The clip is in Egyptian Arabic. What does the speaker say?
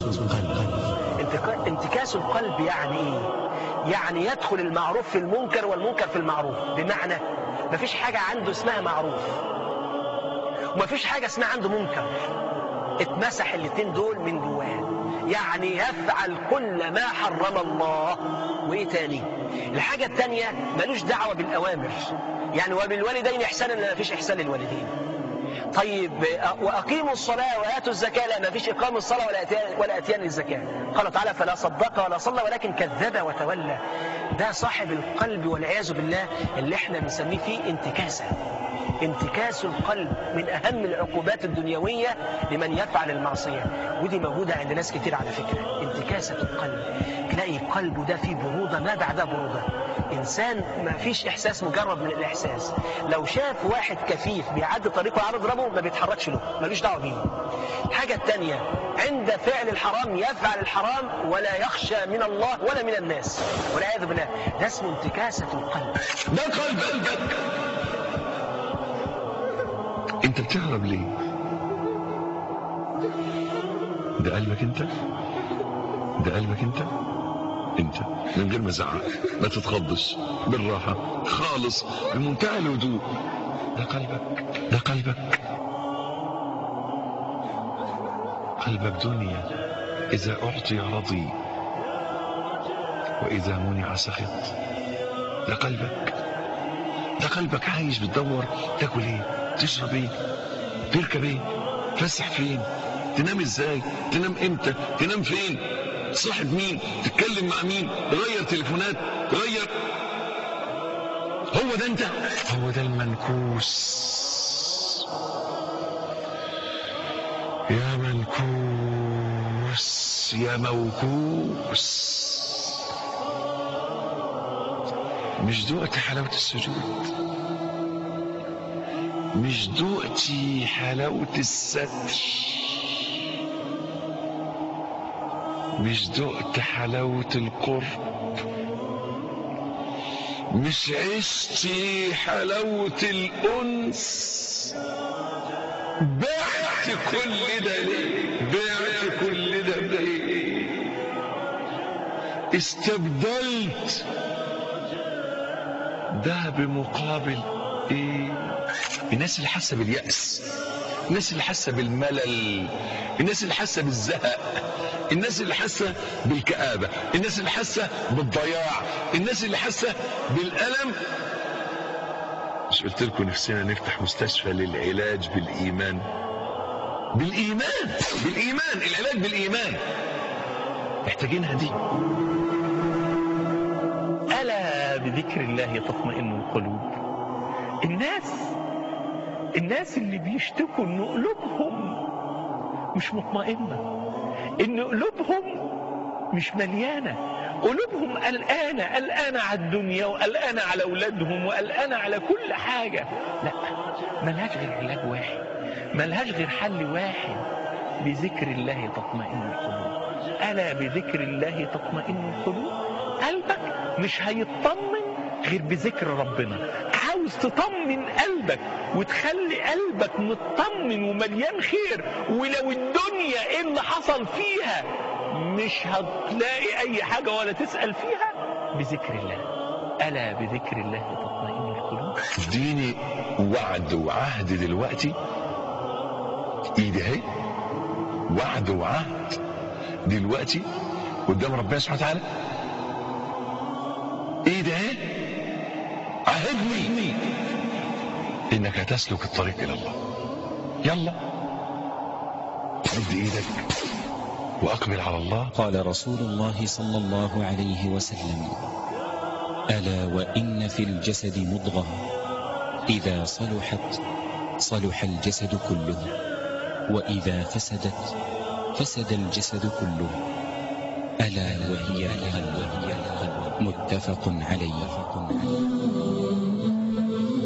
القلب انتكا- انتكاس القلب يعني ايه يعني يدخل المعروف في المنكر والمنكر في المعروف بمعنى مفيش حاجة عنده اسمها معروف ومفيش حاجة اسمها عنده منكر اتمسح الاتنين دول من جواه يعني يفعل كل ما حرم الله وايه تاني الحاجة التانية ملوش دعوة بالأوامر يعني وبالوالدين إحسانا لا مفيش إحسان للوالدين طيب واقيموا الصلاه واتوا الزكاه لا ما فيش اقام الصلاه ولا اتيان ولا اتيان للزكاه قال تعالى فلا صدق ولا صلى ولكن كذب وتولى ده صاحب القلب والعياذ بالله اللي احنا بنسميه فيه انتكاسه انتكاس القلب من اهم العقوبات الدنيويه لمن يفعل المعصيه ودي موجوده عند ناس كتير على فكره انتكاسه القلب تلاقي قلبه ده فيه بروده ما بعدها بروده انسان ما فيش احساس مجرد من الاحساس لو شاف واحد كفيف بيعدي طريقه وعرض ربه ما بيتحركش له ملوش دعوه بيه الحاجه الثانيه عند فعل الحرام يفعل الحرام ولا يخشى من الله ولا من الناس والعياذ بالله ده اسمه انتكاسه القلب ده قلبك انت بتهرب ليه ده قلبك انت ده قلبك انت انت من غير ما ازعق ما تتخضش بالراحة خالص بمنتهى الهدوء ده قلبك ده قلبك قلبك دنيا إذا أعطي رضي وإذا منع سخط ده قلبك ده قلبك عايش بتدور تاكل ايه تشرب ايه تركب ايه تفسح فين تنام ازاي تنام امتى تنام فين تصاحب مين تتكلم مع مين غير تليفونات غير هو ده انت هو ده المنكوس يا منكوس يا موكوس مش دقت حلاوة السجود مش دقتي حلاوة الستر مش دقت حلاوة القرب مش عشتي حلاوة الأنس بعت كل ده ليه بعت كل ده ليه استبدلت ده بمقابل ايه الناس اللي حاسه باليأس الناس اللي حاسه بالملل الناس اللي حاسه بالزهق الناس اللي حاسه بالكآبة الناس اللي حاسه بالضياع الناس اللي حاسه بالألم مش قلت لكم نفسنا نفتح مستشفى للعلاج بالإيمان بالإيمان بالإيمان العلاج بالإيمان محتاجينها دي ألا بذكر الله تطمئن القلوب الناس الناس اللي بيشتكوا ان قلوبهم مش مطمئنة ان قلوبهم مش مليانة قلوبهم قلقانة قلقانة على الدنيا وقلقانة على أولادهم وقلقانة على كل حاجة لا ملهاش غير علاج واحد ملهاش غير حل واحد بذكر الله تطمئن القلوب ألا بذكر الله تطمئن القلوب قلبك مش هيطمن غير بذكر ربنا عاوز تطمن قلبك وتخلي قلبك مطمن ومليان خير ولو الدنيا ايه اللي حصل فيها مش هتلاقي اي حاجة ولا تسأل فيها بذكر الله ألا بذكر الله تطمئن القلوب اديني وعد وعهد دلوقتي ايدي اهي وعد وعهد دلوقتي قدام ربنا سبحانه وتعالى ايدي اهي عهدني انك هتسلك الطريق الى الله يلا مد ايدك واقبل على الله قال رسول الله صلى الله عليه وسلم ألا وإن في الجسد مضغة إذا صلحت صلح الجسد كله وإذا فسدت فسد الجسد كله ألا وهي القلب متفق عليه